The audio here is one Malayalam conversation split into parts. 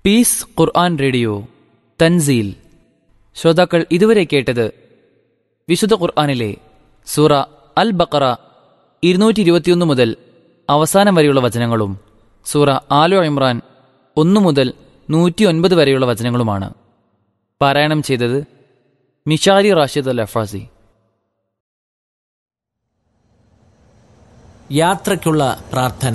പീസ് ഖുർആൻ റേഡിയോ തൻസീൽ ശ്രോതാക്കൾ ഇതുവരെ കേട്ടത് വിശുദ്ധ ഖുർആനിലെ സൂറ അൽ ബക്കറ ഇരുന്നൂറ്റി ഇരുപത്തിയൊന്ന് മുതൽ അവസാനം വരെയുള്ള വചനങ്ങളും സൂറ ആലു ഇമ്രാൻ ഒന്നു മുതൽ നൂറ്റി ഒൻപത് വരെയുള്ള വചനങ്ങളുമാണ് പാരായണം ചെയ്തത് മിഷാരി റാഷിദ് അൽ അഫാസി യാത്രയ്ക്കുള്ള പ്രാർത്ഥന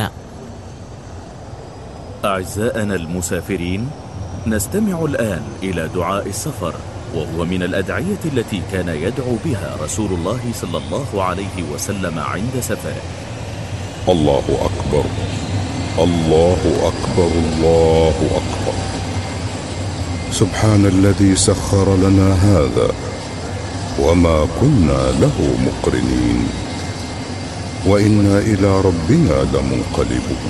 أعزائنا المسافرين نستمع الآن إلى دعاء السفر وهو من الأدعية التي كان يدعو بها رسول الله صلى الله عليه وسلم عند سفره الله أكبر الله أكبر الله أكبر سبحان الذي سخر لنا هذا وما كنا له مقرنين وإنا إلى ربنا لمنقلبون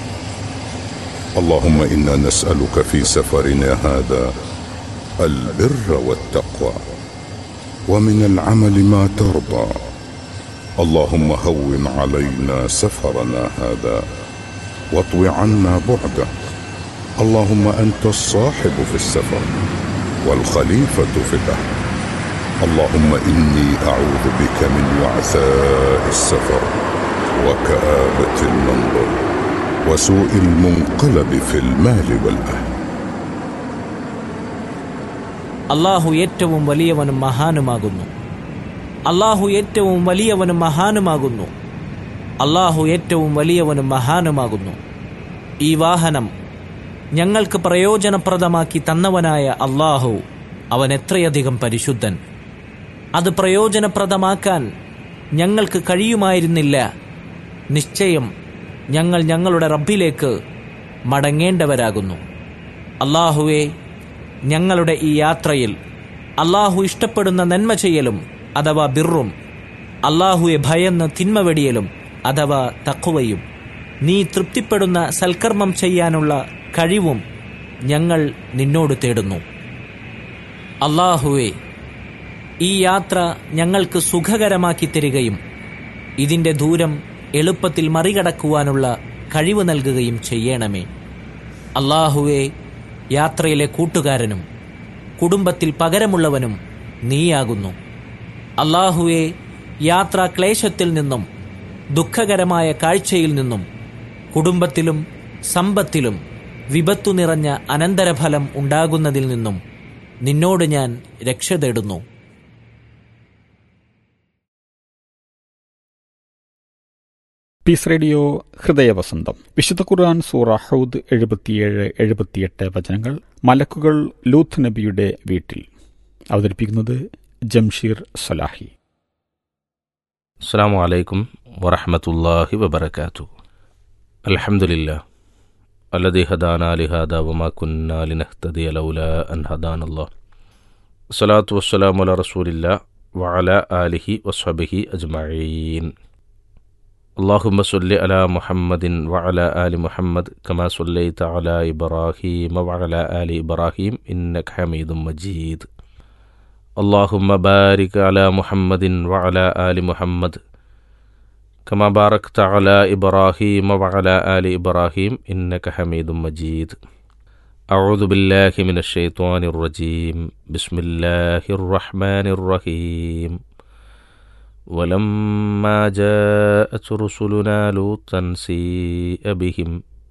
اللهم إنا نسألك في سفرنا هذا البر والتقوى ومن العمل ما ترضى اللهم هون علينا سفرنا هذا واطو عنا بعده اللهم أنت الصاحب في السفر والخليفة في الأهل اللهم إني أعوذ بك من وعثاء السفر وكآبة المنظر وسوء المنقلب في المال والأهل അള്ളാഹു ഏറ്റവും വലിയവനും മഹാനുമാകുന്നു അള്ളാഹു ഏറ്റവും വലിയവനും മഹാനുമാകുന്നു അള്ളാഹു ഏറ്റവും വലിയവനും മഹാനുമാകുന്നു ഈ വാഹനം ഞങ്ങൾക്ക് പ്രയോജനപ്രദമാക്കി തന്നവനായ അള്ളാഹു അവൻ എത്രയധികം പരിശുദ്ധൻ അത് പ്രയോജനപ്രദമാക്കാൻ ഞങ്ങൾക്ക് കഴിയുമായിരുന്നില്ല നിശ്ചയം ഞങ്ങൾ ഞങ്ങളുടെ റബ്ബിലേക്ക് മടങ്ങേണ്ടവരാകുന്നു അള്ളാഹുവെ ഞങ്ങളുടെ ഈ യാത്രയിൽ അള്ളാഹു ഇഷ്ടപ്പെടുന്ന നന്മ ചെയ്യലും അഥവാ ബിറും അള്ളാഹുവെ ഭയന്ന് തിന്മ വെടിയലും അഥവാ തക്കുവയും നീ തൃപ്തിപ്പെടുന്ന സൽക്കർമ്മം ചെയ്യാനുള്ള കഴിവും ഞങ്ങൾ നിന്നോട് തേടുന്നു അള്ളാഹുവെ ഈ യാത്ര ഞങ്ങൾക്ക് സുഖകരമാക്കി തരികയും ഇതിന്റെ ദൂരം എളുപ്പത്തിൽ മറികടക്കുവാനുള്ള കഴിവ് നൽകുകയും ചെയ്യണമേ അള്ളാഹുവെ യാത്രയിലെ കൂട്ടുകാരനും കുടുംബത്തിൽ പകരമുള്ളവനും നീയാകുന്നു അള്ളാഹുവെ യാത്രാ ക്ലേശത്തിൽ നിന്നും ദുഃഖകരമായ കാഴ്ചയിൽ നിന്നും കുടുംബത്തിലും സമ്പത്തിലും വിപത്തു നിറഞ്ഞ അനന്തരഫലം ഉണ്ടാകുന്നതിൽ നിന്നും നിന്നോട് ഞാൻ രക്ഷ തേടുന്നു പീസ് റേഡിയോ ഹൃദയവസന്തം വിശുദ്ധ ഖുർആൻ സൂറ ഹൗദ് എഴുപത്തിയേഴ് എഴുപത്തിയെട്ട് വചനങ്ങൾ മലക്കുകൾ ലൂത്ത് നബിയുടെ വീട്ടിൽ അവതരിപ്പിക്കുന്നത് ജംഷീർ സലാഹി السلام عليكم ورحمة الله وبركاته الحمد لله الذي هدانا لهذا وما كنا لنهتدي لولا أن هدانا الله الصلاة والسلام على رسول الله وعلى آله وصحبه أجمعين اللهم صل على محمد وعلى آل محمد كما صليت على إبراهيم وعلى آل إبراهيم إنك حميد مجيد اللهم بارك على محمد وعلى آل محمد كما باركت على إبراهيم وعلى آل إبراهيم إنك حميد مجيد أعوذ بالله من الشيطان الرجيم بسم الله الرحمن الرحيم ولما جاءت رسلنا لوطا سيء بهم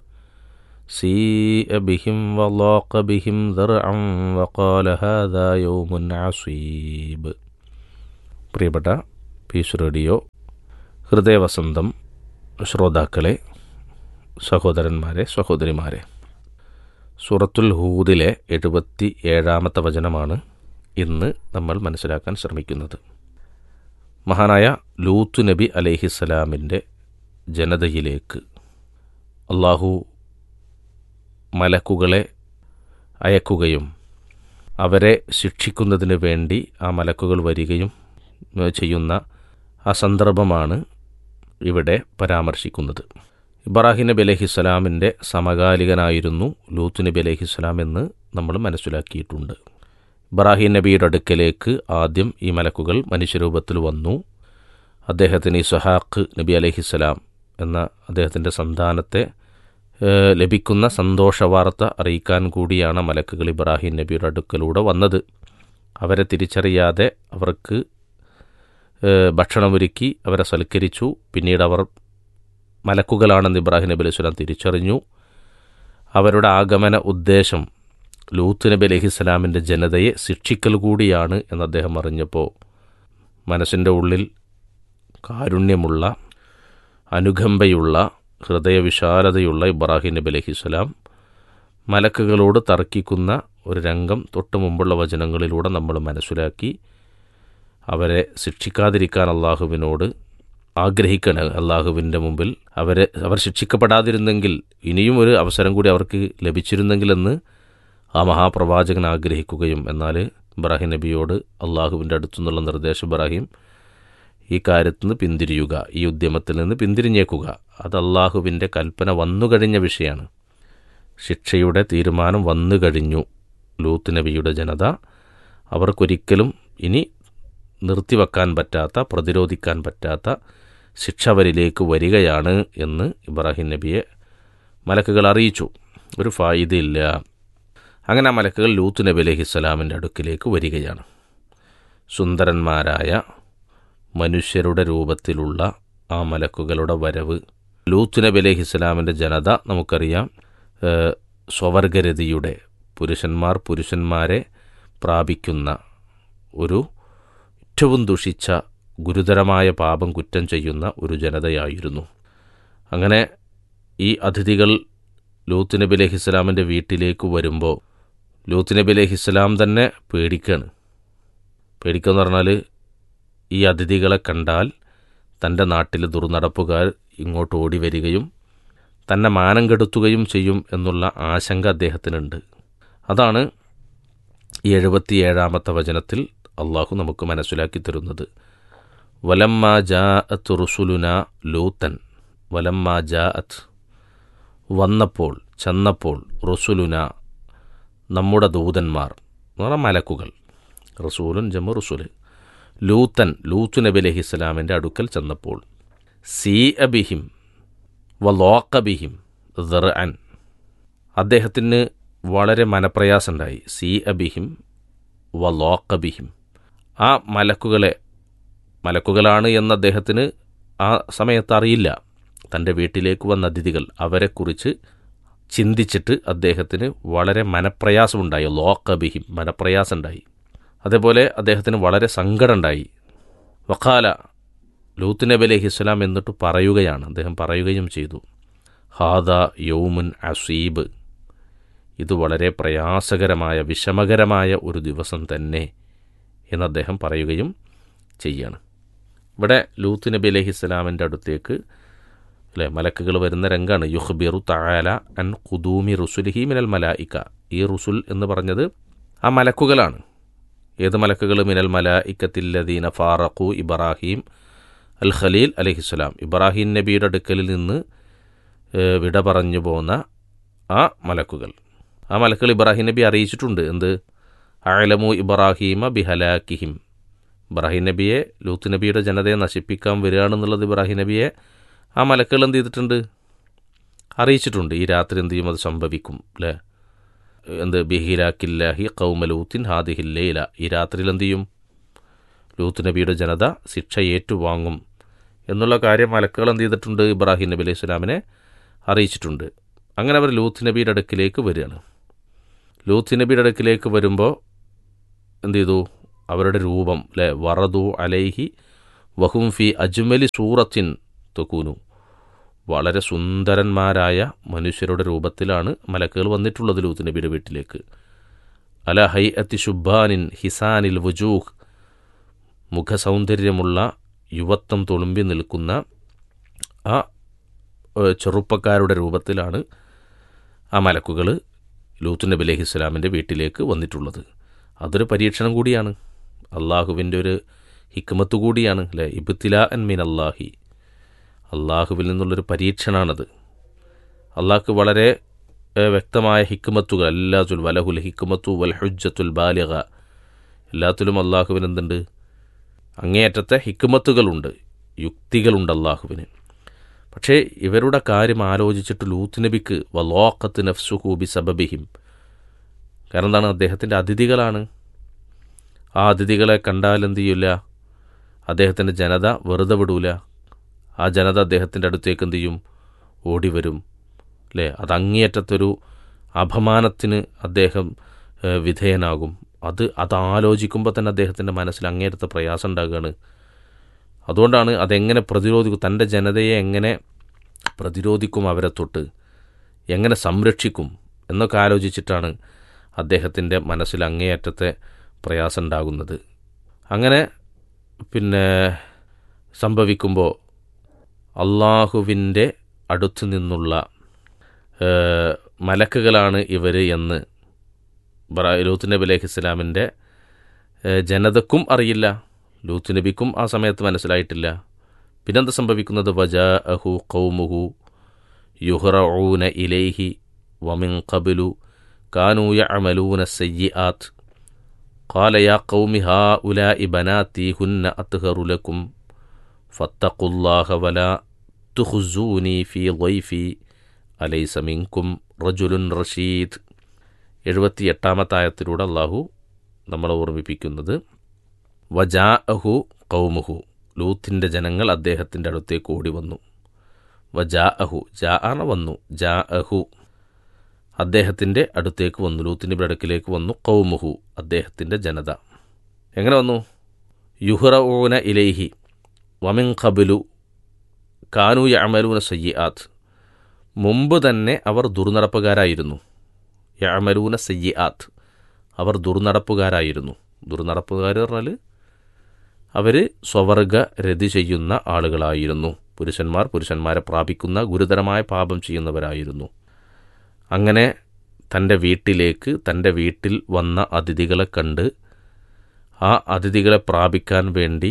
سيء بهم وضاق بهم ذرعا وقال هذا يوم عصيب പ്രിയപ്പെട്ട പീസ് റേഡിയോ ഹൃദയവസന്തം ശ്രോതാക്കളെ സഹോദരന്മാരെ സഹോദരിമാരെ സൂറത്തുൽ ഹൂദിലെ എഴുപത്തി ഏഴാമത്തെ വചനമാണ് ഇന്ന് നമ്മൾ മനസ്സിലാക്കാൻ ശ്രമിക്കുന്നത് മഹാനായ ലൂത്ത് നബി അലൈഹിസ്സലാമിൻ്റെ ജനതയിലേക്ക് അള്ളാഹു മലക്കുകളെ അയക്കുകയും അവരെ ശിക്ഷിക്കുന്നതിന് വേണ്ടി ആ മലക്കുകൾ വരികയും ഏഹ്, ചെയ്യുന്ന ആ സന്ദർഭമാണ് ഇവിടെ പരാമർശിക്കുന്നത് ഇബ്രാഹിം നബി അലഹിസ്സലാമിൻ്റെ സമകാലികനായിരുന്നു ലൂത്ത് നബി അലഹിസ്സലാം എന്ന് നമ്മൾ മനസ്സിലാക്കിയിട്ടുണ്ട് ഇബ്രാഹിം നബിയുടെ അടുക്കലേക്ക് ആദ്യം ഈ മലക്കുകൾ മനുഷ്യരൂപത്തിൽ വന്നു അദ്ദേഹത്തിന് ഇസഹാഖ് നബി അലഹിസ്സലാം എന്ന അദ്ദേഹത്തിൻ്റെ സന്താനത്തെ ഏഹ്, ലഭിക്കുന്ന സന്തോഷവാർത്ത അറിയിക്കാൻ കൂടിയാണ് മലക്കുകൾ ഇബ്രാഹിം നബിയുടെ അടുക്കലൂടെ വന്നത് അവരെ തിരിച്ചറിയാതെ അവർക്ക് ഏഹ്, ഭക്ഷണമൊരുക്കി അവരെ സൽക്കരിച്ചു പിന്നീട് അവർ മലക്കുകളാണെന്ന് ഇബ്രാഹിം നബി അലൈഹി സ്വലാം തിരിച്ചറിഞ്ഞു അവരുടെ ആഗമന ഉദ്ദേശം ലൂത്ത് നബി അലൈഹി സ്വലാമിൻ്റെ ജനതയെ ശിക്ഷിക്കൽ കൂടിയാണ് എന്ന് അദ്ദേഹം അറിഞ്ഞപ്പോൾ മനസ്സിൻ്റെ ഉള്ളിൽ കാരുണ്യമുള്ള അനുകമ്പയുള്ള ഹൃദയവിശാലതയുള്ള ഇബ്രാഹിം നബി അലൈഹി സ്വലാം മലക്കുകളോട് തർക്കിക്കുന്ന ഒരു രംഗം തൊട്ട് മുമ്പുള്ള വചനങ്ങളിലൂടെ നമ്മൾ മനസ്സിലാക്കി അവരെ ശിക്ഷിക്കാതിരിക്കാൻ അള്ളാഹുവിനോട് ആഗ്രഹിക്കണം അള്ളാഹുവിൻ്റെ മുമ്പിൽ അവരെ അവർ ശിക്ഷിക്കപ്പെടാതിരുന്നെങ്കിൽ ഇനിയും ഒരു അവസരം കൂടി അവർക്ക് ലഭിച്ചിരുന്നെങ്കിലെന്ന് ആ മഹാപ്രവാചകൻ ആഗ്രഹിക്കുകയും എന്നാൽ ഇബ്രാഹിം നബിയോട് അള്ളാഹുവിൻ്റെ അടുത്തുനിന്നുള്ള നിർദ്ദേശം ഇബ്രാഹിം ഈ കാര്യത്തിൽ നിന്ന് പിന്തിരിയുക ഈ ഉദ്യമത്തിൽ നിന്ന് പിന്തിരിഞ്ഞേക്കുക അത് അള്ളാഹുവിൻ്റെ കൽപ്പന വന്നുകഴിഞ്ഞ വിഷയമാണ് ശിക്ഷയുടെ തീരുമാനം വന്നു കഴിഞ്ഞു ലൂത്ത് നബിയുടെ ജനത അവർക്കൊരിക്കലും ഇനി നിർത്തിവെക്കാൻ പറ്റാത്ത പ്രതിരോധിക്കാൻ പറ്റാത്ത ശിക്ഷ അവരിലേക്ക് വരികയാണ് എന്ന് ഇബ്രാഹിം നബിയെ മലക്കുകൾ അറിയിച്ചു ഒരു ഫായിദയില്ല അങ്ങനെ ആ മലക്കുകൾ ലൂത്ത് നബി അലഹിസ്സലാമിൻ്റെ അടുക്കിലേക്ക് വരികയാണ് സുന്ദരന്മാരായ മനുഷ്യരുടെ രൂപത്തിലുള്ള ആ മലക്കുകളുടെ വരവ് ലൂത്ത് നബി അലഹിസ്സലാമിൻ്റെ ജനത നമുക്കറിയാം ഏഹ്, സ്വവർഗരതിയുടെ പുരുഷന്മാർ പുരുഷന്മാരെ പ്രാപിക്കുന്ന ഒരു ഏറ്റവും ദുഷിച്ച ഗുരുതരമായ പാപം കുറ്റം ചെയ്യുന്ന ഒരു ജനതയായിരുന്നു അങ്ങനെ ഈ അതിഥികൾ ലൂത്ത് നബി അലഹിസ്സലാമിൻ്റെ വീട്ടിലേക്ക് വരുമ്പോൾ ലൂത്ത് നബി അലഹിസ്സലാം തന്നെ പേടിക്കാണ് പേടിക്കുക എന്ന് പറഞ്ഞാൽ ഈ അതിഥികളെ കണ്ടാൽ തൻ്റെ നാട്ടിലെ ദുർനടപ്പുകാർ ഇങ്ങോട്ട് ഓടി വരികയും തന്നെ മാനം കെടുത്തുകയും ചെയ്യും എന്നുള്ള ആശങ്ക അദ്ദേഹത്തിനുണ്ട് അതാണ് ഈ എഴുപത്തിയേഴാമത്തെ വചനത്തിൽ അള്ളാഹു നമുക്ക് മനസ്സിലാക്കി തരുന്നത് വലമ്മ ജാ അത്ത് റുസുലുന ലൂത്തൻ വലമ്മ ജാ അത്ത് വന്നപ്പോൾ ചെന്നപ്പോൾ റുസുലുന നമ്മുടെ ദൂതന്മാർ എന്ന് പറഞ്ഞാൽ മലക്കുകൾ റസൂലുൻ ജമു റുസുല് ലൂത്തൻ ലൂത്ത് നബി അലഹി ഇസ്ലാമിൻ്റെ അടുക്കൽ ചെന്നപ്പോൾ സീ അബിഹിം വലോക്കബിഹിം അൻ അദ്ദേഹത്തിന് വളരെ മനപ്രയാസമുണ്ടായി സീ അബിഹിം വലോക്കബിഹിം ആ മലക്കുകളെ മലക്കുകളാണ് എന്ന് അദ്ദേഹത്തിന് ആ സമയത്ത് അറിയില്ല തൻ്റെ വീട്ടിലേക്ക് വന്ന അതിഥികൾ അവരെക്കുറിച്ച് ചിന്തിച്ചിട്ട് അദ്ദേഹത്തിന് വളരെ മനപ്രയാസമുണ്ടായി ലോക്കബിഹിം മനപ്രയാസമുണ്ടായി അതേപോലെ അദ്ദേഹത്തിന് വളരെ സങ്കടമുണ്ടായി വക്കാല ലൂത്ത് നബി അലൈഹി ഇസ്ലാം എന്നിട്ട് പറയുകയാണ് അദ്ദേഹം പറയുകയും ചെയ്തു ഹാദ യൗമുൻ അസീബ് ഇത് വളരെ പ്രയാസകരമായ വിഷമകരമായ ഒരു ദിവസം തന്നെ എന്ന് അദ്ദേഹം പറയുകയും ചെയ്യാണ് ഇവിടെ ലൂത്ത് നബി അലൈഹി ഇസ്ലാമിൻ്റെ അടുത്തേക്ക് അല്ലേ മലക്കുകൾ വരുന്ന രംഗാണ് യുഹ്ബിറു താല അൻ ഖുദൂമി റുസുലിഹി മിനൽ മലായിക്ക ഈ റുസുൽ എന്ന് പറഞ്ഞത് ആ മലക്കുകളാണ് ഏത് മലക്കുകൾ മിനൽ മലായിക്കത്തില്ലദീന ഫാറഖു ഇബ്രാഹിം അൽ ഖലീൽ അലഹിസ്സലാം ഇബ്രാഹിം നബിയുടെ അടുക്കലിൽ നിന്ന് ഏഹ്, വിട പറഞ്ഞു പോന്ന ആ മലക്കുകൾ ആ മലക്കുകൾ ഇബ്രാഹിം നബി അറിയിച്ചിട്ടുണ്ട് എന്ത് അലമു ഇബ്രാഹീമ ബിഹലാക്കിഹിം ഇബ്രാഹിം നബിയെ ലൂത്ത് നബിയുടെ ജനതയെ നശിപ്പിക്കാൻ വരികയാണെന്നുള്ളത് ഇബ്രാഹിം നബിയെ ആ മലക്കുകൾ എന്ത് ചെയ്തിട്ടുണ്ട് അറിയിച്ചിട്ടുണ്ട് ഈ രാത്രി എന്ത് ചെയ്യും അത് സംഭവിക്കും അല്ലേ എന്ത് ബിഹിലാക്കില്ലാഹി കൗമലൂത്തിൻ ഹാദിഹില്ലേല ഈ രാത്രിയിൽ എന്ത് ചെയ്യും ലൂത്ത് നബിയുടെ ജനത ശിക്ഷ ഏറ്റുവാങ്ങും എന്നുള്ള കാര്യം മലക്കുകൾ എന്ത് ചെയ്തിട്ടുണ്ട് ഇബ്രാഹിം നബി അലൈഹി സ്വലാമിനെ അറിയിച്ചിട്ടുണ്ട് അങ്ങനെ അവർ ലൂത്ത് നബിയുടെ അടുക്കിലേക്ക് വരികയാണ് ലൂത്ത് നബിയുടെ അടുക്കിലേക്ക് വരുമ്പോൾ എന്ത് ചെയ്തു അവരുടെ രൂപം അല്ലേ വറദു അലൈഹി വഹും ഫി അജ്മലി സൂറത്തിൻ തൊക്കൂനു വളരെ സുന്ദരന്മാരായ മനുഷ്യരുടെ രൂപത്തിലാണ് മലക്കുകൾ വന്നിട്ടുള്ളത് ലൂത്ത് നബിയുടെ വീട്ടിലേക്ക് അല ഹൈ അത്തി ഷുബാനിൻ ഹിസാനിൽ വുജൂഹ് മുഖസൗന്ദര്യമുള്ള യുവത്വം തുളുമ്പി നിൽക്കുന്ന ആ ഏഹ്, ചെറുപ്പക്കാരുടെ രൂപത്തിലാണ് ആ മലക്കുകൾ ലൂത്ത് നബി അലൈഹി ഇസ്ലാമിൻ്റെ വീട്ടിലേക്ക് വന്നിട്ടുള്ളത് അതൊരു പരീക്ഷണം കൂടിയാണ് അള്ളാഹുവിൻ്റെ ഒരു ഹിക്മത്ത് കൂടിയാണ് അല്ലേ ഇബ്തില അൻ മിൻ അള്ളാഹി അള്ളാഹുവിൽ നിന്നുള്ളൊരു പരീക്ഷണമാണത് അള്ളാഹ്ക്ക് വളരെ ഏഹ്, വ്യക്തമായ ഹിക്മത്തുകൾ എല്ലാത്തുൽ വലഹുൽ ഹിക്മത്തു വൽ ഹുജ്ജത്തുൽ ബാലിക എല്ലാത്തിലും അള്ളാഹുവിന് എന്തുണ്ട് അങ്ങേയറ്റത്തെ ഹിക്മത്തുകളുണ്ട് യുക്തികളുണ്ട് അള്ളാഹുവിന് പക്ഷേ ഇവരുടെ കാര്യം ആലോചിച്ചിട്ട് ലൂത്ത് നബിക്ക് വലോക്കത്ത് നഫ്സുഹൂബി സബബിഹിം കാരണം എന്താണ് അദ്ദേഹത്തിൻ്റെ അതിഥികളാണ് ആ അതിഥികളെ കണ്ടാൽ എന്ത് ചെയ്യില്ല അദ്ദേഹത്തിൻ്റെ ജനത വെറുതെ വിടൂല ആ ജനത അദ്ദേഹത്തിൻ്റെ അടുത്തേക്ക് എന്ത് ചെയ്യും ഓടി വരും അല്ലേ അത് അങ്ങേയറ്റത്തൊരു അപമാനത്തിന് അദ്ദേഹം ഏഹ്, വിധേയനാകും അത് അത് ആലോചിക്കുമ്പോൾ തന്നെ അദ്ദേഹത്തിൻ്റെ മനസ്സിൽ അങ്ങേയറ്റത്തെ പ്രയാസം ഉണ്ടാകുകയാണ് അതുകൊണ്ടാണ് അതെങ്ങനെ പ്രതിരോധിക്കും തൻ്റെ ജനതയെ എങ്ങനെ പ്രതിരോധിക്കും അവരെ തൊട്ട് എങ്ങനെ സംരക്ഷിക്കും എന്നൊക്കെ ആലോചിച്ചിട്ടാണ് അദ്ദേഹത്തിൻ്റെ മനസ്സിൽ അങ്ങേയറ്റത്തെ പ്രയാസം ഉണ്ടാകുന്നത് അങ്ങനെ പിന്നെ സംഭവിക്കുമ്പോൾ അള്ളാഹുവിൻ്റെ അടുത്തു നിന്നുള്ള ഏഹ്, മലക്കുകളാണ് ഇവർ എന്ന് ബറ- ലൂത്ത് നബി അലൈഹി ഇസ്ലാമിൻ്റെ ജനതക്കും അറിയില്ല ലൂത്ത് നബിക്കും ആ സമയത്ത് മനസ്സിലായിട്ടില്ല പിന്നെന്താ സംഭവിക്കുന്നത് വജാ അഹു കൗമുഹു യുഹ്റഊന ഇലൈഹി വമിൻ ഖബലു കാനൂ യഅമലൂന സയ്യിആത്ത് قال يا قوم هؤلاء بناتي هن أطهر لكم فاتقوا الله ولا تخزوني في ضيفي أليس منكم رجل رشيد എഴുപത്തി എട്ടാമത്തെ ആയത്തിലൂടെ അള്ളാഹു നമ്മളെ ഓർമ്മിപ്പിക്കുന്നത് വജാ അഹു കൗമുഹു ലൂത്തിൻ്റെ ജനങ്ങൾ അദ്ദേഹത്തിൻ്റെ അടുത്തേക്ക് ഓടി വന്നു വജാ അഹു ജാ ആണ് വന്നു ജാ അഹു അദ്ദേഹത്തിൻ്റെ അടുത്തേക്ക് വന്നു ലൂത്തിൻ്റെ അടുക്കിലേക്ക് വന്നു കൗമുഹു അദ്ദേഹത്തിൻ്റെ ജനത എങ്ങനെ വന്നു യുഹ്റഊന ഇലൈഹി വമിൻ ഖബിലു കാനു യമലൂന സയ്യാത്ത് മുമ്പ് തന്നെ അവർ ദുർനടപ്പുകാരായിരുന്നു യമലൂന സയ്യാത്ത് അവർ ദുർനടപ്പുകാരായിരുന്നു ദുർനടപ്പുകാർ പറഞ്ഞാൽ അവർ സ്വവർഗ രതി ചെയ്യുന്ന ആളുകളായിരുന്നു പുരുഷന്മാർ പുരുഷന്മാരെ പ്രാപിക്കുന്ന ഗുരുതരമായ പാപം ചെയ്യുന്നവരായിരുന്നു അങ്ങനെ തൻ്റെ വീട്ടിലേക്ക് തൻ്റെ വീട്ടിൽ വന്ന അതിഥികളെ കണ്ട് ആ അതിഥികളെ പ്രാപിക്കാൻ വേണ്ടി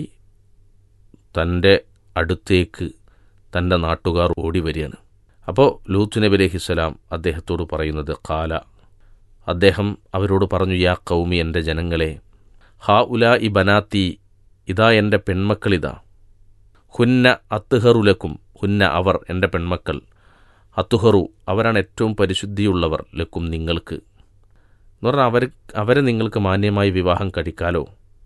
തൻ്റെ അടുത്തേക്ക് തൻ്റെ നാട്ടുകാർ ഓടി വരികയാണ് അപ്പോൾ ലൂത്ത് നബി അലഹിസ്സലാം അദ്ദേഹത്തോട് പറയുന്നത് കാല അദ്ദേഹം അവരോട് പറഞ്ഞു യാ കൗമി എൻ്റെ ജനങ്ങളെ ഹാ ഉല ഇ ബനാത്തി ഇതാ എൻ്റെ പെൺമക്കളിതാ ഹുന്ന അത്തുഹറുലക്കും ഹുന്ന അവർ എൻ്റെ പെൺമക്കൾ അത്തുഹറു അവരാണ് ഏറ്റവും പരിശുദ്ധിയുള്ളവർ ലക്കും നിങ്ങൾക്ക് എന്ന് പറഞ്ഞാൽ അവർ അവരെ നിങ്ങൾക്ക് മാന്യമായി വിവാഹം കഴിക്കാലോ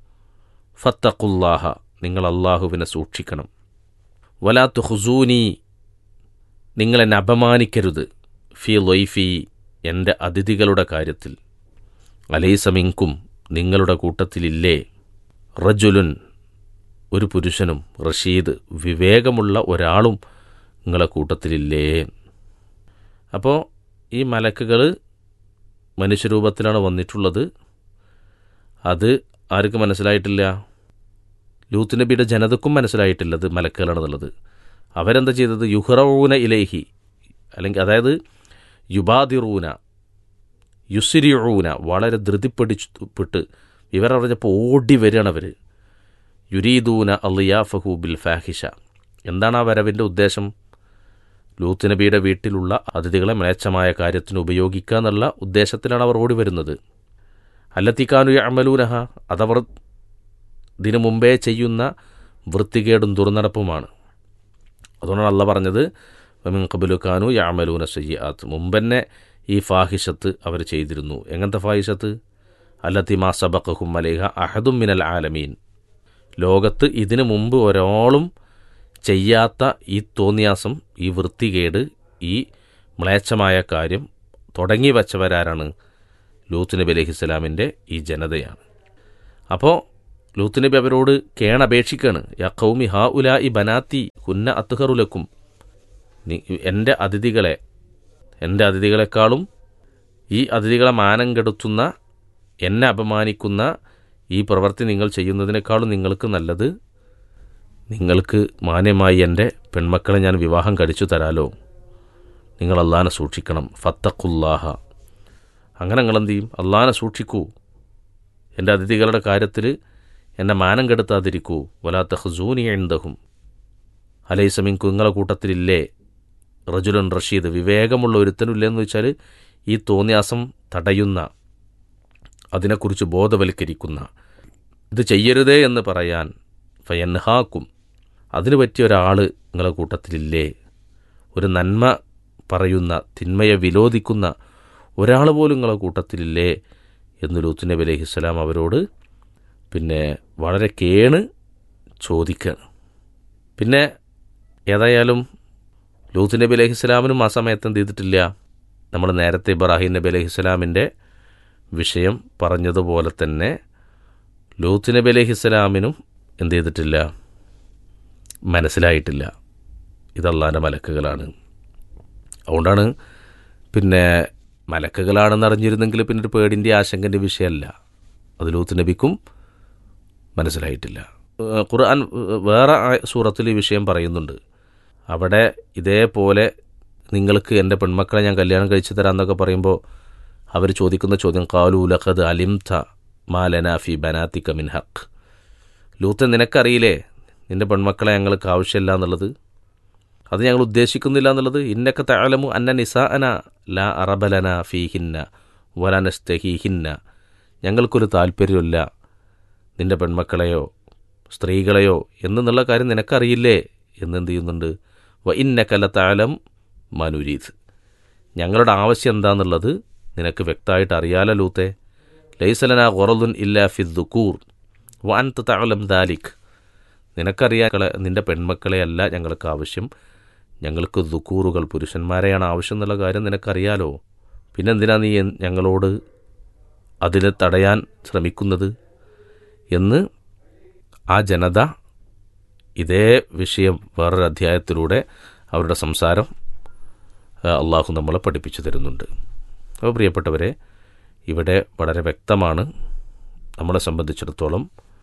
ഫത്തഖുല്ലാഹ നിങ്ങൾ അള്ളാഹുവിനെ സൂക്ഷിക്കണം വലാ തുഹുസൂനി നിങ്ങൾ എന്നെ അപമാനിക്കരുത് ഫി ലൊയ്ഫി എൻ്റെ അതിഥികളുടെ കാര്യത്തിൽ അലൈസമിങ്കും നിങ്ങളുടെ കൂട്ടത്തിലില്ലേ റജുലുൻ ഒരു പുരുഷനും റഷീദ് വിവേകമുള്ള ഒരാളും നിങ്ങളെ കൂട്ടത്തിലില്ലേ അപ്പോൾ ഈ മലക്കുകൾ മനുഷ്യരൂപത്തിലാണ് വന്നിട്ടുള്ളത് അത് ആർക്കും മനസ്സിലായിട്ടില്ല ലൂത്ത് നബിയുടെ ജനതക്കും മനസ്സിലായിട്ടില്ല അത് മലക്കുകളാണെന്നുള്ളത് അവരെന്താ ചെയ്തത് യുഹ്റൂന ഇലേഹി അല്ലെങ്കിൽ അതായത് യുബാദിറൂന യുസിരിയൂന വളരെ ധൃതിപ്പിടിപ്പെട്ട് ഇവരറിഞ്ഞപ്പോൾ ഓടി വരികയാണ് അവർ യുരീദൂന അലിയാഫഹു ബിൽ ഫാഹിഷ എന്താണ് ആ വരവിൻ്റെ ഉദ്ദേശം ലൂത്ത് നബിയുടെ വീട്ടിലുള്ള അതിഥികളെ മ്ലേച്ഛമായ കാര്യത്തിന് ഉപയോഗിക്കുക എന്നുള്ള ഉദ്ദേശത്തിലാണ് അവർ ഓടി വരുന്നത് അല്ലത്തിക്കാനു അമലൂനഹ അതവർ ഇതിനു മുമ്പേ ചെയ്യുന്ന വൃത്തികേടും ദുർനടപ്പുമാണ് അതുകൊണ്ടാണ് അല്ല പറഞ്ഞത് വമിൻ കബുലുക്കാനു യാമലൂന സയ്യാത്ത് മുമ്പന്നെ ഈ ഫാഹിഷത്ത് അവർ ചെയ്തിരുന്നു എങ്ങനത്തെ ഫാഹിഷത്ത് അല്ലത്തി മാ സബക്കഹും അലേഹ അഹദും മിനൽ ആലമീൻ ലോകത്ത് ഇതിനു മുമ്പ് ഒരാളും ചെയ്യാത്ത ഈ തോന്നിയാസം ഈ വൃത്തികേട് ഈ മ്ലേച്ഛമായ കാര്യം തുടങ്ങി വച്ചവരാരാണ് ലൂത്ത് നബി അലൈഹി സ്വലാമിൻ്റെ ഈ ജനതയാണ് അപ്പോൾ ലൂത്ത് നബി അവരോട് കേണപേക്ഷിക്കാണ് യാ കൗമി ഹാ ഉല ഇ ബനാത്തി ഹുന്ന അത്തുഹറുലക്കും എൻ്റെ അതിഥികളെ എൻ്റെ അതിഥികളെക്കാളും ഈ അതിഥികളെ മാനം കെടുത്തുന്ന എന്നെ അപമാനിക്കുന്ന ഈ പ്രവൃത്തി നിങ്ങൾ ചെയ്യുന്നതിനേക്കാളും നിങ്ങൾക്ക് നല്ലത് നിങ്ങൾക്ക് മാന്യമായി എൻ്റെ പെൺമക്കളെ ഞാൻ വിവാഹം കഴിച്ചു തരാലോ നിങ്ങൾ അള്ളാനെ സൂക്ഷിക്കണം ഫത്തഖുല്ലാഹ അങ്ങനെ നിങ്ങൾ എന്ത് ചെയ്യും അള്ളാനെ സൂക്ഷിക്കൂ എൻ്റെ അതിഥികളുടെ കാര്യത്തിൽ എന്നെ മാനം കെടുത്താതിരിക്കൂ വലാത്ത ഹസൂനി എന്തഹും അലൈസമിൻ കുങ്ങളെ കൂട്ടത്തിലില്ലേ റജുലൻ റഷീദ് വിവേകമുള്ള ഒരുത്തനുമില്ലെന്ന് വെച്ചാൽ ഈ തോന്നിയാസം തടയുന്ന അതിനെക്കുറിച്ച് ബോധവൽക്കരിക്കുന്ന ഇത് ചെയ്യരുതേ എന്ന് പറയാൻ ഫയൻഹാക്കും അതിന് പറ്റിയ ഒരാൾ നിങ്ങളെ കൂട്ടത്തിലില്ലേ ഒരു നന്മ പറയുന്ന തിന്മയെ വിരോധിക്കുന്ന ഒരാൾ പോലും നിങ്ങളെ കൂട്ടത്തിലില്ലേ എന്ന് ലൂത്ത് നബി അലൈഹിസ്സലാം അവരോട് പിന്നെ വളരെ കേണ് ചോദിക്കുകയാണ് പിന്നെ ഏതായാലും ലൂത്ത് നബി അലൈഹിസ്സലാമിനും ആ സമയത്ത് എന്ത് ചെയ്തിട്ടില്ല നമ്മൾ നേരത്തെ ഇബ്രാഹിം നബി അലൈഹിസ്സലാമിൻ്റെ വിഷയം പറഞ്ഞതുപോലെ തന്നെ ലൂത്ത് നബി അലൈഹിസ്സലാമിനും എന്ത് ചെയ്തിട്ടില്ല മനസ്സിലായിട്ടില്ല ഇതല്ലാൻ്റെ മലക്കുകളാണ് അതുകൊണ്ടാണ് പിന്നെ മലക്കുകളാണെന്ന് അറിഞ്ഞിരുന്നെങ്കിൽ പിന്നെ ഒരു പേടിൻ്റെ ആശങ്കൻ്റെ വിഷയമല്ല അത് ലൂത്ത് നബിക്കും മനസ്സിലായിട്ടില്ല ഏഹ് ഖുർആൻ ഏഹ് വേറെ ആ- സൂറത്തിൽ ഈ വിഷയം പറയുന്നുണ്ട് അവിടെ ഇതേപോലെ നിങ്ങൾക്ക് എൻ്റെ പെൺമക്കളെ ഞാൻ കല്യാണം കഴിച്ചു തരാമെന്നൊക്കെ പറയുമ്പോൾ അവർ ചോദിക്കുന്ന ചോദ്യം കാലു ലഖദ് അലിംത മാലന ഫി ബനാത്തിക മിൻ ഹക്ക് ലൂത്ത് നിനക്കറിയില്ലേ നിൻ്റെ പെൺമക്കളെ ഞങ്ങൾക്ക് ആവശ്യമില്ല എന്നുള്ളത് അത് ഞങ്ങൾ ഉദ്ദേശിക്കുന്നില്ല എന്നുള്ളത് ഇന്നക്ക തഅലമു അന്ന നിസാഅന ലാ അറബലന ഫീഹിന്ന വലനസ്തഹീഹിന്ന ഞങ്ങൾക്കൊരു താല്പര്യമില്ല നിൻ്റെ പെൺമക്കളെയോ സ്ത്രീകളെയോ എന്നുള്ള കാര്യം നിനക്കറിയില്ലേ എന്ന് എന്ത് ചെയ്യുന്നുണ്ട് വ ഇന്നക്കല താലം മനുരീത് ഞങ്ങളുടെ ആവശ്യം എന്താണെന്നുള്ളത് നിനക്ക് വ്യക്തമായിട്ട് അറിയാലോ ലൂത്തെ ലൈസലന ഖൊറലുൻ ഇല്ല ഫി ദുക്കൂർ വ അൻ തഅലം ദാലിക് നിനക്കറിയാം കളെ- നിന്റെ പെൺമക്കളെ അല്ല ഞങ്ങൾക്ക് ആവശ്യം ഞങ്ങൾക്ക് ദുക്കൂറുകൾ പുരുഷന്മാരെയാണ് ആവശ്യം എന്നുള്ള കാര്യം നിനക്കറിയാലോ പിന്നെന്തിനാ നീ എൻ- ഞങ്ങളോട് അതിനെ തടയാൻ ശ്രമിക്കുന്നത് എന്ന് ആ ജനത ഇതേ വിഷയം വേറൊരു അധ്യായത്തിലൂടെ അവരുടെ സംസാരം ആ, അള്ളാഹു നമ്മളെ പഠിപ്പിച്ചു തരുന്നുണ്ട് അപ്പോൾ പ്രിയപ്പെട്ടവരെ ഇവിടെ വളരെ വ്യക്തമാണ് നമ്മളെ സംബന്ധിച്ചിടത്തോളം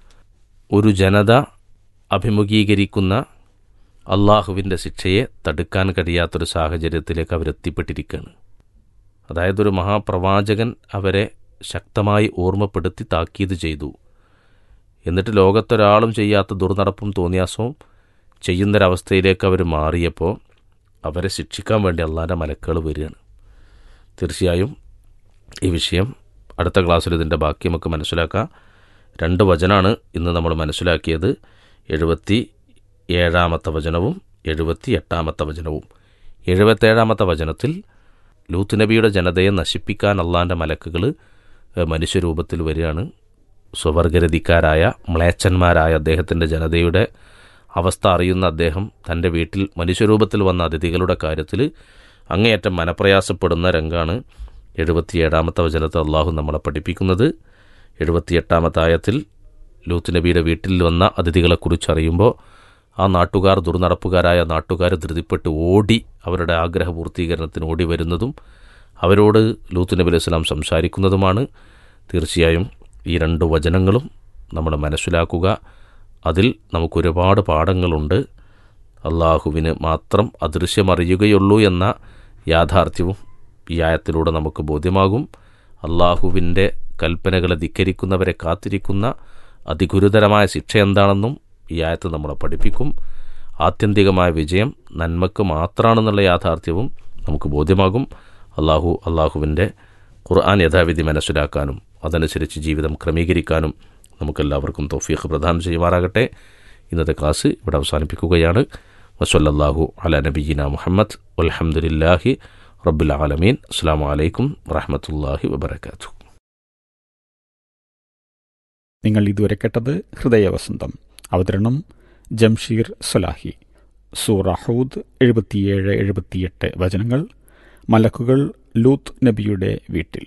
ഒരു ജനത അഭിമുഖീകരിക്കുന്ന അള്ളാഹുവിൻ്റെ ശിക്ഷയെ തടുക്കാൻ കഴിയാത്തൊരു സാഹചര്യത്തിലേക്ക് അവരെത്തിപ്പെട്ടിരിക്കുകയാണ് അതായത് ഒരു മഹാപ്രവാചകൻ അവരെ ശക്തമായി ഓർമ്മപ്പെടുത്തി താക്കീത് ചെയ്തു എന്നിട്ട് ലോകത്തൊരാളും ചെയ്യാത്ത ദുർനടപ്പും തോന്നിയാസവും ചെയ്യുന്നൊരവസ്ഥയിലേക്ക് അവർ മാറിയപ്പോൾ അവരെ ശിക്ഷിക്കാൻ വേണ്ടി അള്ളാൻ്റെ മലക്കുകൾ വരികയാണ് തീർച്ചയായും ഈ വിഷയം അടുത്ത ക്ലാസ്സിൽ ഇതിൻ്റെ ബാക്കി നമുക്ക് മനസ്സിലാക്കാം രണ്ട് വചനാണ് ഇന്ന് നമ്മൾ മനസ്സിലാക്കിയത് എഴുപത്തി ഏഴാമത്തെ വചനവും എഴുപത്തി എട്ടാമത്തെ വചനവും എഴുപത്തേഴാമത്തെ വചനത്തിൽ ലൂത്ത് നബിയുടെ ജനതയെ നശിപ്പിക്കാൻ അള്ളാൻ്റെ മലക്കുകൾ മനുഷ്യരൂപത്തിൽ വരികയാണ് സ്വവർഗരതിക്കാരായ മ്ലേച്ഛന്മാരായ അദ്ദേഹത്തിൻ്റെ ജനതയുടെ അവസ്ഥ അറിയുന്ന അദ്ദേഹം തൻ്റെ വീട്ടിൽ മനുഷ്യരൂപത്തിൽ വന്ന അതിഥികളുടെ കാര്യത്തിൽ അങ്ങേയറ്റം മനപ്രയാസപ്പെടുന്ന രംഗാണ് എഴുപത്തിയേഴാമത്തെ വചനത്തിൽ അള്ളാഹു നമ്മളെ പഠിപ്പിക്കുന്നത് എഴുപത്തിയെട്ടാമത്തെ ആയത്തിൽ ലൂത്ത് നബിയുടെ വീട്ടിൽ വന്ന അതിഥികളെക്കുറിച്ച് അറിയുമ്പോൾ ആ നാട്ടുകാർ ദുർനടപ്പുകാരായ നാട്ടുകാർ ധൃതിപ്പെട്ട് ഓടി അവരുടെ ആഗ്രഹ പൂർത്തീകരണത്തിന് ഓടി വരുന്നതും അവരോട് ലൂത്ത് നബി അലൈഹി സ്വലാം സംസാരിക്കുന്നതുമാണ് തീർച്ചയായും ഈ രണ്ട് വചനങ്ങളും നമ്മൾ മനസ്സിലാക്കുക അതിൽ നമുക്കൊരുപാട് പാഠങ്ങളുണ്ട് അള്ളാഹുവിന് മാത്രം അദൃശ്യമറിയുകയുള്ളൂ എന്ന യാഥാർത്ഥ്യവും ഈ ആയത്തിലൂടെ നമുക്ക് ബോധ്യമാകും അള്ളാഹുവിൻ്റെ കൽപ്പനകളെ ധിക്കരിക്കുന്നവരെ കാത്തിരിക്കുന്ന അതിഗുരുതരമായ ശിക്ഷ എന്താണെന്നും ഈ ആയത്ത് നമ്മളെ പഠിപ്പിക്കും ആത്യന്തികമായ വിജയം നന്മക്ക് മാത്രമാണെന്നുള്ള യാഥാർത്ഥ്യവും നമുക്ക് ബോധ്യമാകും അള്ളാഹു അള്ളാഹുവിൻ്റെ ഖുർആൻ യഥാവിധി മനസ്സിലാക്കാനും അതനുസരിച്ച് ജീവിതം ക്രമീകരിക്കാനും നമുക്കെല്ലാവർക്കും തൗഫീഖ് പ്രദാനം ചെയ്യുമാറാകട്ടെ ഇന്നത്തെ ക്ലാസ് ഇവിടെ അവസാനിപ്പിക്കുകയാണ് വസല്ലല്ലാഹു അല നബീന മുഹമ്മദ് വൽഹംദുലില്ലാഹി റബ്ബുൽ ആലമീൻ അസ്സാം വലൈക്കും വറഹമത്തല്ലാഹി വബർക്കാത്തു നിങ്ങൾ ഇതുവരെ കേട്ടത് ഹൃദയവസന്തം അവതരണം ജംഷീർ സലാഹി സൂറ ഹൂദ് എഴുപത്തിയേഴ് എഴുപത്തിയെട്ട് വചനങ്ങൾ മലക്കുകൾ ലൂത്ത് നബിയുടെ വീട്ടിൽ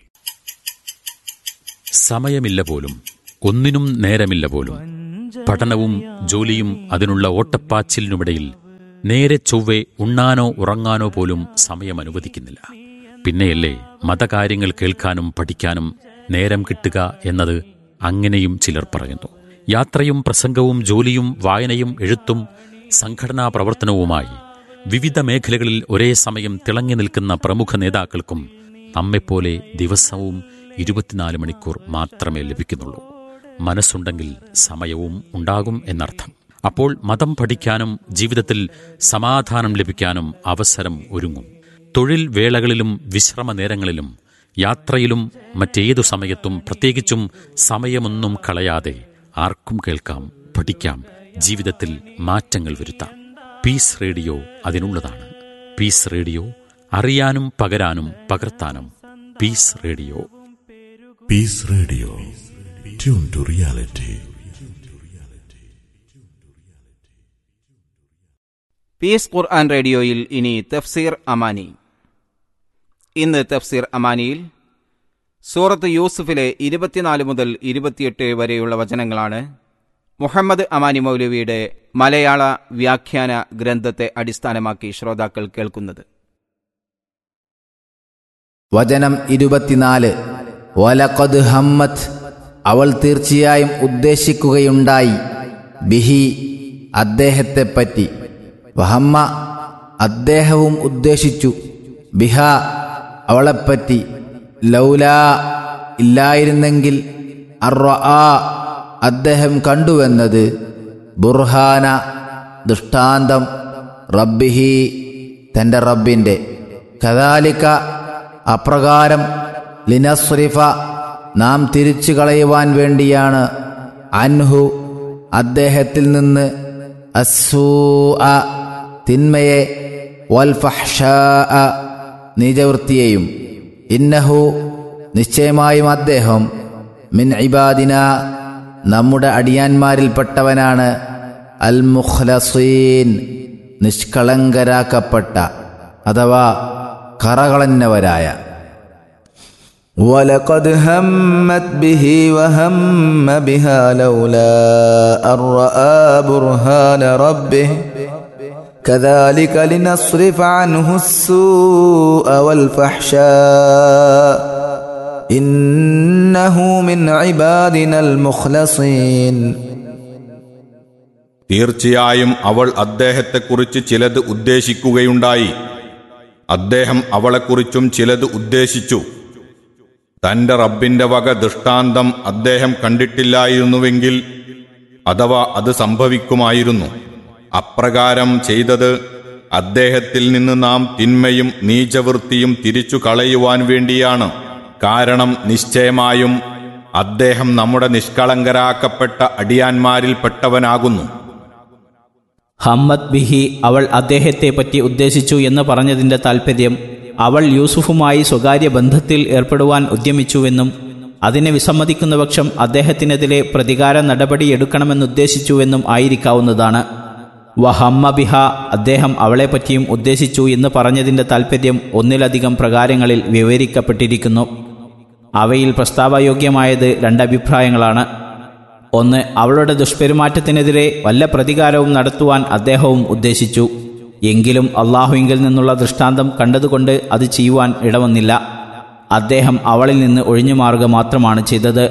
സമയമില്ല പോലും ഒന്നിനും നേരമില്ല പോലും പഠനവും ജോലിയും അതിനുള്ള ഓട്ടപ്പാച്ചിലിനുമിടയിൽ നേരെ ചൊവ്വെ ഉണ്ണാനോ ഉറങ്ങാനോ പോലും സമയം അനുവദിക്കുന്നില്ല പിന്നെയല്ലേ മതകാര്യങ്ങൾ കേൾക്കാനും പഠിക്കാനും നേരം കിട്ടുക എന്നത് അങ്ങനെയും ചിലർ പറയുന്നു യാത്രയും പ്രസംഗവും ജോലിയും വായനയും എഴുത്തും സംഘടനാ പ്രവർത്തനവുമായി വിവിധ മേഖലകളിൽ ഒരേ സമയം തിളങ്ങി നിൽക്കുന്ന പ്രമുഖ നേതാക്കൾക്കും നമ്മെപ്പോലെ ദിവസവും ഇരുപത്തിനാല് മണിക്കൂർ മാത്രമേ ലഭിക്കുന്നുള്ളൂ മനസ്സുണ്ടെങ്കിൽ സമയവും ഉണ്ടാകും എന്നർത്ഥം അപ്പോൾ മതം പഠിക്കാനും ജീവിതത്തിൽ സമാധാനം ലഭിക്കാനും അവസരം ഒരുങ്ങും തൊഴിൽ വേളകളിലും വിശ്രമ നേരങ്ങളിലും യാത്രയിലും മറ്റേതു സമയത്തും പ്രത്യേകിച്ചും സമയമൊന്നും കളയാതെ ആർക്കും കേൾക്കാം പഠിക്കാം ജീവിതത്തിൽ മാറ്റങ്ങൾ വരുത്താം പീസ് റേഡിയോ അതിനുള്ളതാണ് പീസ് റേഡിയോ അറിയാനും പകരാനും പകർത്താനും Peace Radio Peace Radio. Tune to reality. Peace Quran റേഡിയോയിൽ ഇനി തഫ്സീർ അമാനി ഇന്ന് തഫ്സീർ അമാനിയിൽ സൂറത്ത് യൂസുഫിലെ ഇരുപത്തിനാല് മുതൽ ഇരുപത്തിയെട്ട് വരെയുള്ള വചനങ്ങളാണ് മുഹമ്മദ് അമാനി മൗലവിയുടെ മലയാള വ്യാഖ്യാന ഗ്രന്ഥത്തെ അടിസ്ഥാനമാക്കി ശ്രോതാക്കൾ കേൾക്കുന്നത് വചനം ഇരുപത്തിനാല് വലഖദ് ഹമ്മത്ത് അവൾ തീർച്ചയായും ഉദ്ദേശിക്കുകയുണ്ടായി ബിഹി അദ്ദേഹത്തെപ്പറ്റി വഹമ്മ അദ്ദേഹവും ഉദ്ദേശിച്ചു ബിഹ അവളെപ്പറ്റി ലൗലാ ഇല്ലായിരുന്നെങ്കിൽ അറ അദ്ദേഹം കണ്ടുവെന്നത് ബുർഹാന ദൃഷ്ടാന്തം റബ്ബിഹി തൻ്റെ റബ്ബിൻ്റെ കദാലിക്ക അപ്രകാരം ലിനസ്രിഫ നാം തിരിച്ചു കളയുവാൻ വേണ്ടിയാണ് അൻഹു അദ്ദേഹത്തിൽ നിന്ന് അസൂ തിന്മയെ വൽഫഹ്ഷ നീചവൃത്തിയെയും ഇന്നഹു നിശ്ചയമായും അദ്ദേഹം മിൻ ഇബാദിന നമ്മുടെ അടിയാന്മാരിൽപ്പെട്ടവനാണ് അൽ മുഖ്ലസീൻ നിഷ്കളങ്കരാക്കപ്പെട്ട അഥവാ കറകളന്നവരായ ولقد همت به وهم بها لولا أن رأى برهان ربه كذلك لنصرف عنه السوء والفحشاء إنه من عبادنا المخلصين തീർച്ചയായും അവൾ അദ്ദേഹത്തെക്കുറിച്ച് ചിലത് ഉദ്ദേശിക്കുകയുണ്ടായി അദ്ദേഹം അവളെക്കുറിച്ചും ചിലത് ഉദ്ദേശിച്ചു തന്റെ റബ്ബിന്റെ വക ദൃഷ്ടാന്തം അദ്ദേഹം കണ്ടിട്ടില്ലായിരുന്നുവെങ്കിൽ അഥവാ അത് സംഭവിക്കുമായിരുന്നു അപ്രകാരം ചെയ്തത് അദ്ദേഹത്തിൽ നിന്ന് നാം തിന്മയും നീചവൃത്തിയും തിരിച്ചു കളയുവാൻ വേണ്ടിയാണ് കാരണം നിശ്ചയമായും അദ്ദേഹം നമ്മുടെ നിഷ്കളങ്കരാക്കപ്പെട്ട അടിയാന്മാരിൽപ്പെട്ടവനാകുന്നു ഹമ്മദ് ബിഹി അവൾ അദ്ദേഹത്തെ പറ്റി ഉദ്ദേശിച്ചു എന്ന് പറഞ്ഞതിന്റെ താൽപ്പര്യം അവൾ യൂസുഫുമായി സ്വകാര്യ ബന്ധത്തിൽ ഏർപ്പെടുവാൻ ഉദ്യമിച്ചുവെന്നും അതിനെ വിസമ്മതിക്കുന്ന പക്ഷം അദ്ദേഹത്തിനെതിരെ പ്രതികാര നടപടിയെടുക്കണമെന്നുദ്ദേശിച്ചുവെന്നും ആയിരിക്കാവുന്നതാണ് വഹമ്മ ബിഹ അദ്ദേഹം അവളെപ്പറ്റിയും ഉദ്ദേശിച്ചു എന്ന് പറഞ്ഞതിന്റെ താൽപ്പര്യം ഒന്നിലധികം പ്രകാരങ്ങളിൽ വിവരിക്കപ്പെട്ടിരിക്കുന്നു അവയിൽ പ്രസ്താവയോഗ്യമായത് രണ്ടഭിപ്രായങ്ങളാണ് ഒന്ന് അവളുടെ ദുഷ്പെരുമാറ്റത്തിനെതിരെ വല്ല പ്രതികാരവും നടത്തുവാൻ അദ്ദേഹവും ഉദ്ദേശിച്ചു എങ്കിലും അള്ളാഹുവിങ്കിൽ നിന്നുള്ള ദൃഷ്ടാന്തം കണ്ടതുകൊണ്ട് അത് ചെയ്യുവാൻ ഇടവന്നില്ല അദ്ദേഹം അവളിൽ നിന്ന് ഒഴിഞ്ഞു മാറുക മാത്രമാണ് ചെയ്തത്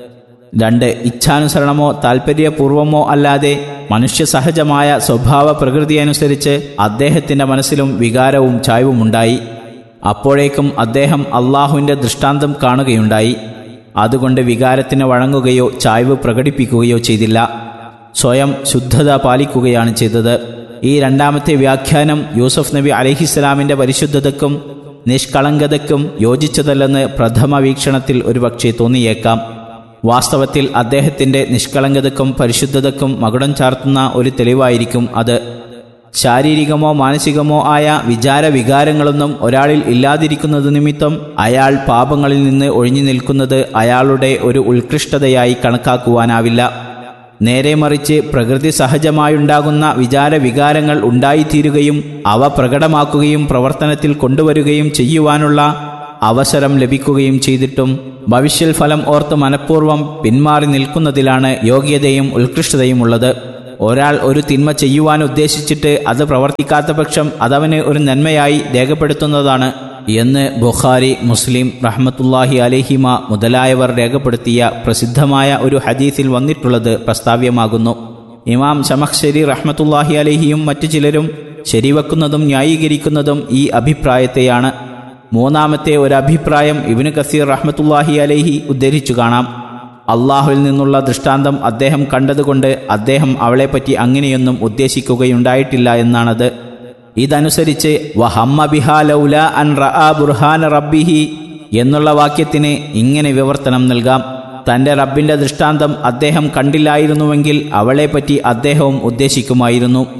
രണ്ട് ഇച്ഛാനുസരണമോ താൽപ്പര്യപൂർവമോ അല്ലാതെ മനുഷ്യസഹജമായ സ്വഭാവ പ്രകൃതിയനുസരിച്ച് അദ്ദേഹത്തിന്റെ മനസ്സിലും വികാരവും ചായ്വുമുണ്ടായി അപ്പോഴേക്കും അദ്ദേഹം അള്ളാഹുവിന്റെ ദൃഷ്ടാന്തം കാണുകയുണ്ടായി അതുകൊണ്ട് വികാരത്തിന് വഴങ്ങുകയോ ചായ്വ് പ്രകടിപ്പിക്കുകയോ ചെയ്തില്ല സ്വയം ശുദ്ധത പാലിക്കുകയാണ് ചെയ്തത് ഈ രണ്ടാമത്തെ വ്യാഖ്യാനം യൂസഫ് നബി അലഹിസ്ലാമിന്റെ പരിശുദ്ധതക്കും നിഷ്കളങ്കതയ്ക്കും യോജിച്ചതല്ലെന്ന് പ്രഥമ വീക്ഷണത്തിൽ ഒരുപക്ഷെ തോന്നിയേക്കാം വാസ്തവത്തിൽ അദ്ദേഹത്തിന്റെ നിഷ്കളങ്കതയ്ക്കും പരിശുദ്ധതയ്ക്കും മകുടം ചാർത്തുന്ന ഒരു തെളിവായിരിക്കും അത് ശാരീരികമോ മാനസികമോ ആയ വിചാര വികാരങ്ങളൊന്നും ഒരാളിൽ ഇല്ലാതിരിക്കുന്നത് നിമിത്തം അയാൾ പാപങ്ങളിൽ നിന്ന് ഒഴിഞ്ഞു നിൽക്കുന്നത് അയാളുടെ ഒരു ഉത്കൃഷ്ടതയായി കണക്കാക്കുവാനാവില്ല നേരെ മറിച്ച് പ്രകൃതി സഹജമായുണ്ടാകുന്ന വിചാര വികാരങ്ങൾ ഉണ്ടായിത്തീരുകയും അവ പ്രകടമാക്കുകയും പ്രവർത്തനത്തിൽ കൊണ്ടുവരികയും ചെയ്യുവാനുള്ള അവസരം ലഭിക്കുകയും ചെയ്തിട്ടും ഭവിഷ്യൽ ഫലം ഓർത്ത് മനഃപൂർവ്വം പിന്മാറി നിൽക്കുന്നതിലാണ് യോഗ്യതയും ഉത്കൃഷ്ടതയും ഉള്ളത് ഒരാൾ ഒരു തിന്മ ചെയ്യുവാൻ ഉദ്ദേശിച്ചിട്ട് അത് പ്രവർത്തിക്കാത്ത പക്ഷം അതവന് ഒരു നന്മയായി രേഖപ്പെടുത്തുന്നതാണ് എന്ന് ബുഖാരി മുസ്ലിം റഹ്മത്തുല്ലാഹി അലഹിമ മുതലായവർ രേഖപ്പെടുത്തിയ പ്രസിദ്ധമായ ഒരു ഹദീസിൽ വന്നിട്ടുള്ളത് പ്രസ്താവ്യമാകുന്നു ഇമാം ശമഖ്ശരി റഹ്മത്തുല്ലാഹി അലഹിയും മറ്റു ചിലരും ശരിവെക്കുന്നതും ന്യായീകരിക്കുന്നതും ഈ അഭിപ്രായത്തെയാണ് മൂന്നാമത്തെ ഒരു അഭിപ്രായം ഇബിന് കസീർ റഹ്മത്തുല്ലാഹി അലഹി ഉദ്ധരിച്ചു കാണാം അള്ളാഹുവിൽ നിന്നുള്ള ദൃഷ്ടാന്തം അദ്ദേഹം കണ്ടതുകൊണ്ട് അദ്ദേഹം അവളെപ്പറ്റി അങ്ങനെയൊന്നും ഉദ്ദേശിക്കുകയുണ്ടായിട്ടില്ല എന്നാണത് ഇതനുസരിച്ച് വഹമ്മ ബിഹാ ലൗല അൻ റആ ബുർഹാന റബ്ബിഹി എന്നുള്ള വാക്യത്തിന് ഇങ്ങനെ വിവർത്തനം നൽകാം തന്റെ റബ്ബിന്റെ ദൃഷ്ടാന്തം അദ്ദേഹം കണ്ടില്ലായിരുന്നുവെങ്കിൽ അവളെപ്പറ്റി അദ്ദേഹവും ഉദ്ദേശിക്കുമായിരുന്നു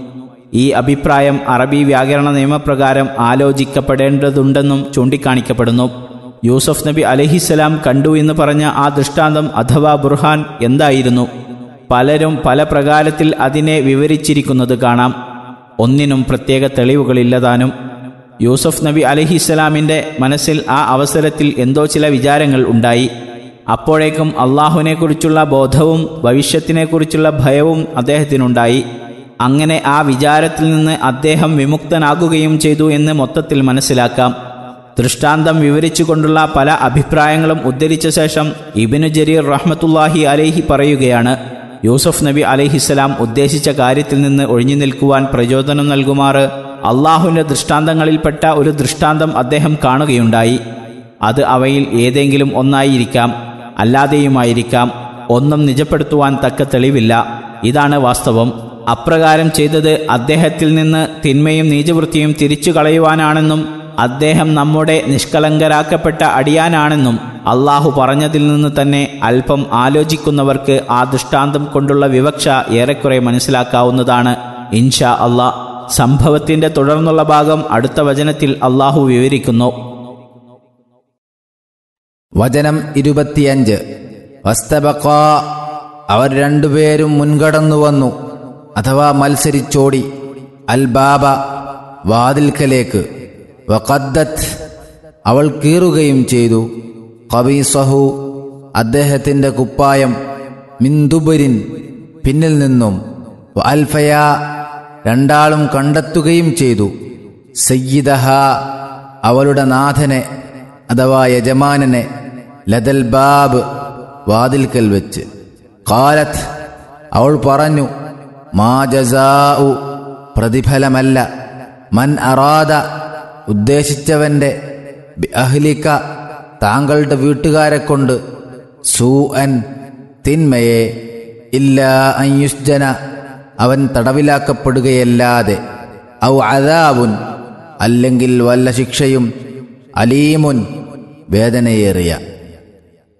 ഈ അഭിപ്രായം അറബി വ്യാകരണ നിയമപ്രകാരം ആലോചിക്കപ്പെടേണ്ടതുണ്ടെന്നും ചൂണ്ടിക്കാണിക്കപ്പെടുന്നു യൂസഫ് നബി അലഹിസ്സലാം കണ്ടു എന്ന് പറഞ്ഞ ആ ദൃഷ്ടാന്തം അഥവാ ബുർഹാൻ എന്തായിരുന്നു പലരും പല പ്രകാരത്തിൽ അതിനെ വിവരിച്ചിരിക്കുന്നത് കാണാം ഒന്നിനും പ്രത്യേക തെളിവുകളില്ലതാനും യൂസഫ് നബി അലഹിസ്സലാമിൻ്റെ മനസ്സിൽ ആ അവസരത്തിൽ എന്തോ ചില വിചാരങ്ങൾ ഉണ്ടായി അപ്പോഴേക്കും അള്ളാഹുവിനെക്കുറിച്ചുള്ള ബോധവും ഭവിഷ്യത്തിനെക്കുറിച്ചുള്ള ഭയവും അദ്ദേഹത്തിനുണ്ടായി അങ്ങനെ ആ വിചാരത്തിൽ നിന്ന് അദ്ദേഹം വിമുക്തനാകുകയും ചെയ്തു എന്ന് മൊത്തത്തിൽ മനസ്സിലാക്കാം ദൃഷ്ടാന്തം വിവരിച്ചുകൊണ്ടുള്ള പല അഭിപ്രായങ്ങളും ഉദ്ധരിച്ച ശേഷം ഇബിനു ജരീർ റഹ്മത്തുല്ലാഹി അലൈഹി പറയുകയാണ് യൂസഫ് നബി അലൈഹിസ്സലാം ഉദ്ദേശിച്ച കാര്യത്തിൽ നിന്ന് ഒഴിഞ്ഞു നിൽക്കുവാൻ പ്രചോദനം നൽകുമാറ് അള്ളാഹുവിൻ്റെ ദൃഷ്ടാന്തങ്ങളിൽപ്പെട്ട ഒരു ദൃഷ്ടാന്തം അദ്ദേഹം കാണുകയുണ്ടായി അത് അവയിൽ ഏതെങ്കിലും ഒന്നായിരിക്കാം അല്ലാതെയുമായിരിക്കാം ഒന്നും നിജപ്പെടുത്തുവാൻ തക്ക തെളിവില്ല ഇതാണ് വാസ്തവം അപ്രകാരം ചെയ്തത് അദ്ദേഹത്തിൽ നിന്ന് തിന്മയും നീചവൃത്തിയും തിരിച്ചു കളയുവാനാണെന്നും അദ്ദേഹം നമ്മുടെ നിഷ്കളങ്കരാക്കപ്പെട്ട അടിയാനാണെന്നും അള്ളാഹു പറഞ്ഞതിൽ നിന്ന് തന്നെ അല്പം ആലോചിക്കുന്നവർക്ക് ആ ദൃഷ്ടാന്തം കൊണ്ടുള്ള വിവക്ഷ ഏറെക്കുറെ മനസ്സിലാക്കാവുന്നതാണ് ഇൻഷാ അള്ളാ സംഭവത്തിന്റെ തുടർന്നുള്ള ഭാഗം അടുത്ത വചനത്തിൽ അള്ളാഹു വിവരിക്കുന്നു വചനം ഇരുപത്തിയഞ്ച് വസ്തബക്ക അവർ രണ്ടുപേരും മുൻകടന്നു വന്നു അഥവാ മത്സരിച്ചോടി അൽ ബാബ വാതിൽക്കലേക്ക് വഖദ്ദത്ത് അവൾ കീറുകയും ചെയ്തു കബീസഹു അദ്ദേഹത്തിൻ്റെ കുപ്പായം മിന്ദുബരിൻ പിന്നിൽ നിന്നും അൽഫയ രണ്ടാളും കണ്ടെത്തുകയും ചെയ്തു സയ്യിദഹ അവളുടെ നാഥനെ അഥവാ യജമാനനെ ലതൽ ബാബ് വാതിൽക്കൽ വെച്ച് കാലത്ത് അവൾ പറഞ്ഞു മാ ജസാഉ പ്രതിഫലമല്ല മൻ അറാദ ഉദ്ദേശിച്ചവന്റെ ബി അഹ്ലിക താങ്കളുടെ വീട്ടുകാരെ കൊണ്ട് സൂ അൻ തിന്മയെ ഇല്ല അയുഷ്ജന അവൻ തടവിലാക്കപ്പെടുകയല്ലാതെ ഔ അദാബുൻ അല്ലെങ്കിൽ വല്ല ശിക്ഷയും അലീമുൻ വേദനയേറിയ